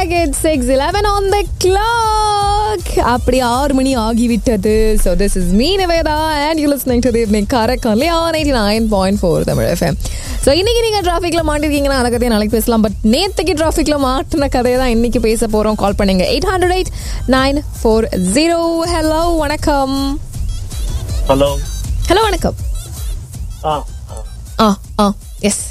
like it's 6:11 on the clock. அப்படி ஆறு மணி ஆகிவிட்டது so this is me Nivetha and you listening to the evening correct only on eighty nine point four Tamil FM so இன்னைக்கு நீங்கள் டிராஃபிக்கில் மாட்டிருக்கீங்கன்னா அதை கதையை நாளைக்கு பேசலாம் பட் நேற்றுக்கு டிராஃபிக்கில் மாட்டின கதையை தான் இன்னைக்கு பேச போகிறோம் கால் பண்ணுங்க eight hundred eight nine four zero hello வணக்கம் ஹலோ ஹலோ வணக்கம் ஆ ஆ ஆ எஸ்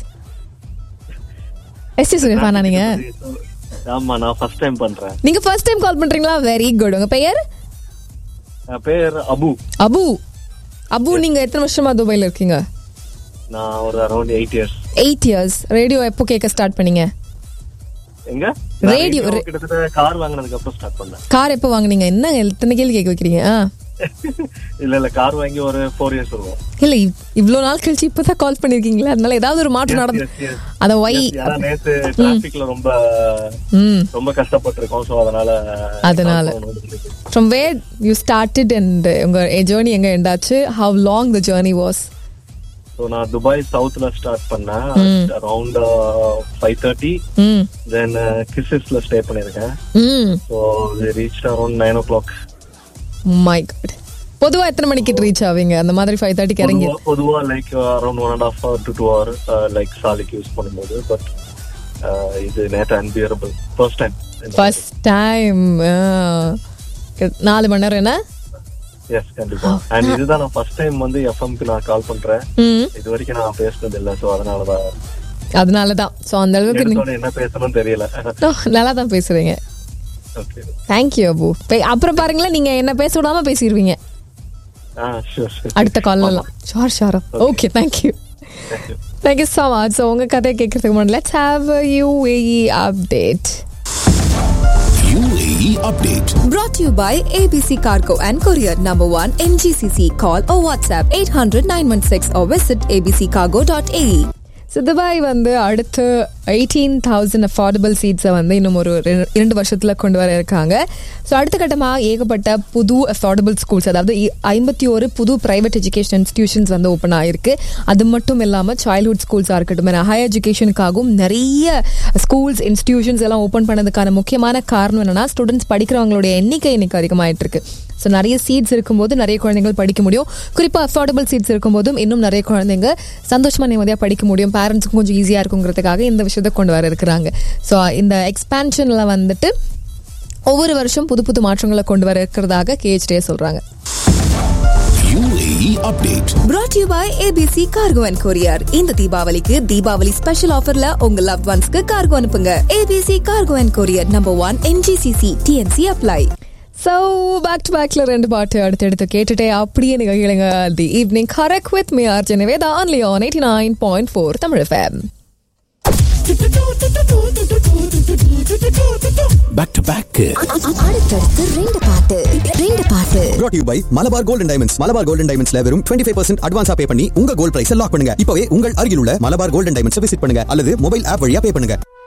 எஸ் சுனிஃபானா நீங்கள் ஆமா நான் ஃபர்ஸ்ட் டைம் பண்றேன் நீங்கள் ஃபர்ஸ்ட் டைம் கால் பண்ணுறீங்களா வெரி குட் உங்கள் பெயர் என் பேர் அபு அபு அபு நீங்க எத்தனை வருஷமா துபாயில இருக்கீங்க நான் ஒரு around eight years eight years radio எப்போ கேட்க ஸ்டார்ட் பண்ணீங்க எங்க Radio, நான் re- கிட்டத்தட்ட கார் வாங்கினதுக்கு அப்புறம் ஸ்டார்ட் பண்ணேன் கார் எப்போ வாங்குனீங்க என்ன எத்தனை கேள்வி கேட்க வைக்கிறீங்க ஆ இல்ல இல்ல கார் வாங்கி ஒரு ஃபோர் இயர்ஸ் இருக்கும் இல்ல இவ்- இவ்ளோ நாள் கழிச்சு இப்பதான் கால் பண்ணிருக்கீங்களா அதனால ஏதாவது ஒரு மாற்றம் நடந்து Yes, yes. அத ஒய் Yes, ஏன்னா நேத்து டிராபிக்ல ரொம்ப ம் ரொம்ப கஷ்டப்பட்டிருக்கோம் சோ அதனால அதனால. From where you started and உங்க ஜேர்னி எங்க எண்டாச்சு how long the journey was so நான் துபாய் சவுத்ல ஸ்டார்ட் பண்ணேன் around five thirty hmm then கிறிஸ்டஸ்ல ஸ்டே பண்ணிருக்கேன் hmm so reach around nine o'clock my god பொதுவா எத்தனை மணிக்கு ரீச் ஆவீங்க அந்த மாதிரி ஃபைவ் தேர்ட்டிக்கு இறங்கி பொதுவா- பொதுவா like around one and half hour to two hour like சாலிக்கு யூஸ் பண்ணும்போது பட் இது நேற்று unbearable first time first time நாலு மணி நேரம் என்ன எஸ் கண்டிப்பா அண்ட் இதுதான் நான் ஃபர்ஸ்ட் டைம் வந்து எஃப்எம்க்கு நான் கால் பண்றேன் ம் இது வரைக்கும் நான் பேசுனது இல்ல சோ அதனாலதான் அதனால தான் ஸோ அந்த அளவுக்கு நீங்க எடுத்தோட என்ன பேசணும் தெரியல ஓ, நல்லா தான் பேசுறீங்க ஓகே தேங்க்யூ அபு பே- அப்புறம் பாருங்களேன் நீங்க என்ன பேச விடாம பேசிடுவீங்க ஆ ஷூர் ஷூர் அடுத்த கால்லாம் sure sure okay thank you thank you so much so உங்க கதையை கேட்கறதுக்கு முன்னாடி let's have UAE update UAE update. Brought to you by ABC Cargo and Courier Number 1 MGCC. Call or WhatsApp 800 916 or visit abccargo.ae. So Dubai வந்து அடுத்து eighteen thousand affordable சீட்ஸை வந்து இன்னும் ஒரு ரெ- இரண்டு வருஷத்தில் கொண்டு வர இருக்காங்க ஸோ அடுத்த கட்டமாக ஏகப்பட்ட புது அஃபோர்டபுள் ஸ்கூல்ஸ் அதாவது ஐம்பத்தி ஒரு புது பிரைவேட் எஜுகேஷன் இன்ஸ்டிடியூஷன்ஸ் வந்து ஓப்பன் ஆயிருக்கு அது மட்டும் இல்லாமல் சைல்ட்ஹுட் ஸ்கூல்ஸாக இருக்கட்டும் ஹையர் எஜுகேஷனுக்காகவும் நிறைய ஸ்கூல்ஸ் இன்ஸ்டிடியூஷன்ஸ் எல்லாம் ஓப்பன் பண்ணதுக்கான முக்கியமான காரணம் என்னன்னா ஸ்டூடெண்ட்ஸ் படிக்கிறவங்களுடைய எண்ணிக்கை இன்னைக்கு அதிகமாயிட்டு இருக்கு ஸோ நிறைய சீட்ஸ் இருக்கும்போது நிறைய குழந்தைகள் படிக்க முடியும் குறிப்பாக அஃபோர்டபுள் சீட்ஸ் இருக்கும்போதும் இன்னும் நிறைய குழந்தைங்க சந்தோஷமா நிம்மதியாக படிக்க முடியும் பேரண்ட்ஸுக்கும் கொஞ்சம் ஈஸியாக இருக்குங்கிறதுக்காக இந்த விஷயத்தை கொண்டு வர இருக்கிறாங்க ஸோ இந்த எக்ஸ்பேன்ஷனில் வந்துட்டு ஒவ்வொரு வருஷம் புது புது மாற்றங்களை கொண்டு வர இருக்கிறதாக கேஹெச்டியே சொல்கிறாங்க UAE update. Brought to you by ABC Cargo and Courier. இந்த தீபாவளிக்கு தீபாவளி ஸ்பெஷல் ஆஃபர்ல உங்க லவ் ஒன்ஸ்க்கு கார்கோ அனுப்புங்க ABC Cargo and Courier Number 1 MGCC TNC apply. So back to பேக்ல ரெண்டு பாட்டு அடுத்து எடுத்து கேட்டுட்டே அப்படியே நீங்கள் கேளுங்க the evening correct with me R ஜெனவேதா only on eighty nine point four Tamil FM Back to back. அடுத்தடுத்து ரெண்டு பாட்டு ரெண்டு பாட்டு brought to you by Malabar golden diamonds Malabar golden டைமண்ட்ஸ்ல வெறும் 25% ஃபைவ் பர்சன்ட் அட்வான்ஸா பே பண்ணி உங்க கோல்ட் பிரைஸ் லாக் பண்ணுங்க இப்பவே உங்கள் அருகில் உள்ள மலபார் கோல்டன் டைமண்ட்ஸ் விசிட் பண்ணுங்க அல்லது மொபைல் ஆப் வழியா பே பண்ணுங்க